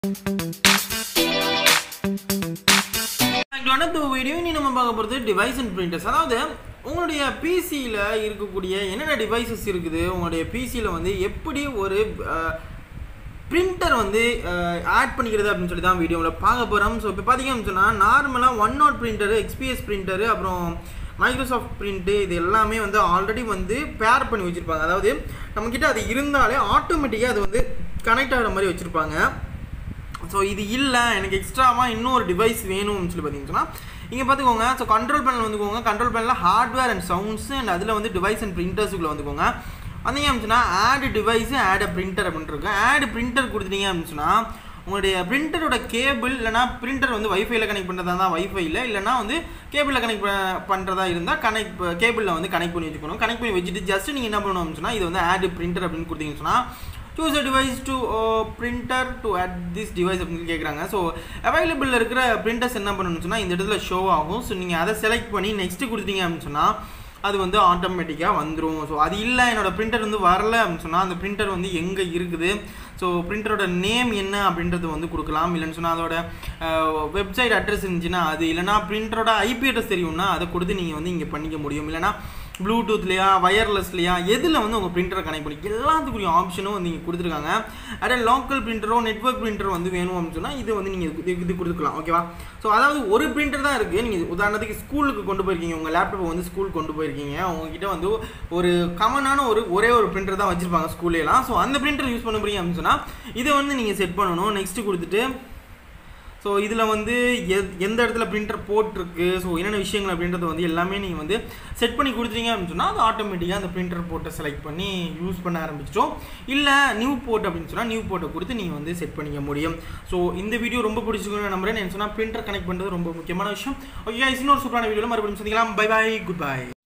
அடுத்த வீடியோ இனி நம்ம பார்க்க போகிறது டிவைஸ் அண்ட் பிரிண்டர்ஸ் அதாவது உங்களுடைய பிசியில் இருக்கக்கூடிய என்னென்ன டிவைசஸ் இருக்குது உங்களுடைய பிசியில் வந்து எப்படி ஒரு பிரிண்டர் வந்து ஆட் பண்ணிக்கிறது அப்படின்னு சொல்லி தான் வீடியோவில் பார்க்க போகிறோம் ஸோ இப்போ பார்த்தீங்க அப்படின்னு சொன்னால் நார்மலாக OneNote printer XPS printer அப்புறம் மைக்ரோசாஃப்ட் பிரிண்ட்டு இது எல்லாமே வந்து ஆல்ரெடி வந்து பேர் பண்ணி வச்சுருப்பாங்க அதாவது நம்மக்கிட்ட அது இருந்தாலே ஆட்டோமேட்டிக்காக அது வந்து கனெக்ட் ஆகிற மாதிரி வச்சுருப்பாங்க ஸோ இது இல்லை எனக்கு எக்ஸ்ட்ராவாக இன்னொரு டிவைஸ் வேணும்னு சொல்லி பார்த்தீங்கன்னா இங்கே பார்த்துக்கோங்க ஸோ கண்ட்ரோல் பேனல் வந்துக்கோங்க கண்ட்ரோல் பேனலில் ஹார்ட்வேர் அண்ட் சவுண்ட்ஸ் அண்ட் அதில் வந்து டிவைஸ் அண்ட் பிரிண்டர்ஸுக்குள்ளே வந்துக்கோங்க வந்தீங்க அப்படின்னா ஆடு டிவைஸு ஆட் பிரிண்டர் அப்படின்னு இருக்கு ஆடு பிரிண்டர் கொடுத்துட்டீங்க அப்படின்னு சொன்னால் உங்களுடைய பிரிண்டரோட கேபிள் இல்லைனா பிரிண்டர் வந்து வைஃபைல கனெக்ட் பண்ணுறதா தான் வைஃபைல இல்லைனா வந்து கேபிளில் கனெக்ட் பண்ணுறதா இருந்தால் கனெக்ட் கேபிளில் வந்து கனெக்ட் பண்ணி வச்சுக்கணும் கனெக்ட் பண்ணி வச்சுட்டு ஜஸ்ட் நீங்கள் என்ன பண்ணணும் சொன்னால் இது வந்து ஆடு பிரிண்டர் அப்படின்னு கொடுத்தீங்கன்னு சொன்னால் choose a device to printer to add this device அப்படின்னு கேட்குறாங்க ஸோ அவைலபிளில் இருக்கிற பிரிண்டர்ஸ் என்ன பண்ணணும்னு சொன்னால் இந்த இடத்துல ஷோ ஆகும் ஸோ நீங்கள் அதை செலக்ட் பண்ணி நெக்ஸ்ட்டு கொடுத்தீங்க அப்படின்னு சொன்னால் அது வந்து ஆட்டோமேட்டிக்காக வந்துடும் ஸோ அது இல்லை என்னோடய பிரிண்டர் வந்து வரல அப்படின்னு சொன்னால் அந்த பிரிண்டர் வந்து எங்கே இருக்குது ஸோ பிரிண்டரோட நேம் என்ன அப்படின்றது வந்து கொடுக்கலாம் இல்லைன்னு சொன்னால் அதோட வெப்சைட் அட்ரஸ் இருந்துச்சுன்னா அது இல்லைனா பிரிண்டரோட ஐபி அட்ரஸ் தெரியும்னா அதை கொடுத்து நீங்கள் வந்து இங்கே பண்ணிக்க முடியும் இல்லைனா ப்ளூடூத்லையா வயர்லெஸ்லையா எதில் வந்து உங்கள் பிரிண்டரை கனெக்ட் பண்ணி எல்லாத்துக்குரிய ஆப்ஷனும் வந்து நீங்கள் கொடுத்துருக்காங்க அதே லோக்கல் பிரிண்டரோ நெட்ஒர்க் பிரிண்டர் வந்து வேணும் அப்படின்னு சொன்னால் இது வந்து நீங்கள் இது இது கொடுத்துக்கலாம் ஓகேவா ஸோ அதாவது ஒரு பிரிண்டர் தான் இருக்குது நீங்கள் உதாரணத்துக்கு ஸ்கூலுக்கு கொண்டு போயிருக்கீங்க உங்கள் லேப்டாப்பை வந்து ஸ்கூல் கொண்டு போயிருக்கீங்க உங்ககிட்ட வந்து ஒரு காமனான ஒரு ஒரே ஒரு பிரிண்டர் தான் வச்சுருப்பாங்க ஸ்கூல்லேலாம் ஸோ அந்த பிரிண்டர் யூஸ் பண்ண போறீங்க அப்படின்னு சொன்னால் இதை வந்து நீங்கள் செட் பண்ணணும் நெக்ஸ்ட்டு கொடுத்துட்டு ஸோ இதில் வந்து எத் எந்த இடத்துல பிரிண்டர் போட்டிருக்கு ஸோ என்னென்ன விஷயங்கள் அப்படின்றத வந்து எல்லாமே நீங்கள் வந்து செட் பண்ணி கொடுத்துட்டீங்க அப்படின்னு சொன்னால் அது ஆட்டோமேட்டிக்காக அந்த பிரிண்டர் போட்டை செலக்ட் பண்ணி யூஸ் பண்ண ஆரம்பிச்சிட்டோம் இல்லை நியூ போர்ட் அப்படின்னு சொன்னால் நியூ போர்ட்டை கொடுத்து நீங்கள் வந்து செட் பண்ணிக்க முடியும் ஸோ இந்த வீடியோ ரொம்ப பிடிச்சிக்கணும் நம்புறேன் என்ன சொன்னால் பிரிண்டர் கனெக்ட் பண்ணுறது ரொம்ப முக்கியமான விஷயம் ஓகே இன்னொரு சூப்பரான வீடியோவில் மறுபடியும் சந்திக்கலாம் பை பாய் குட் பை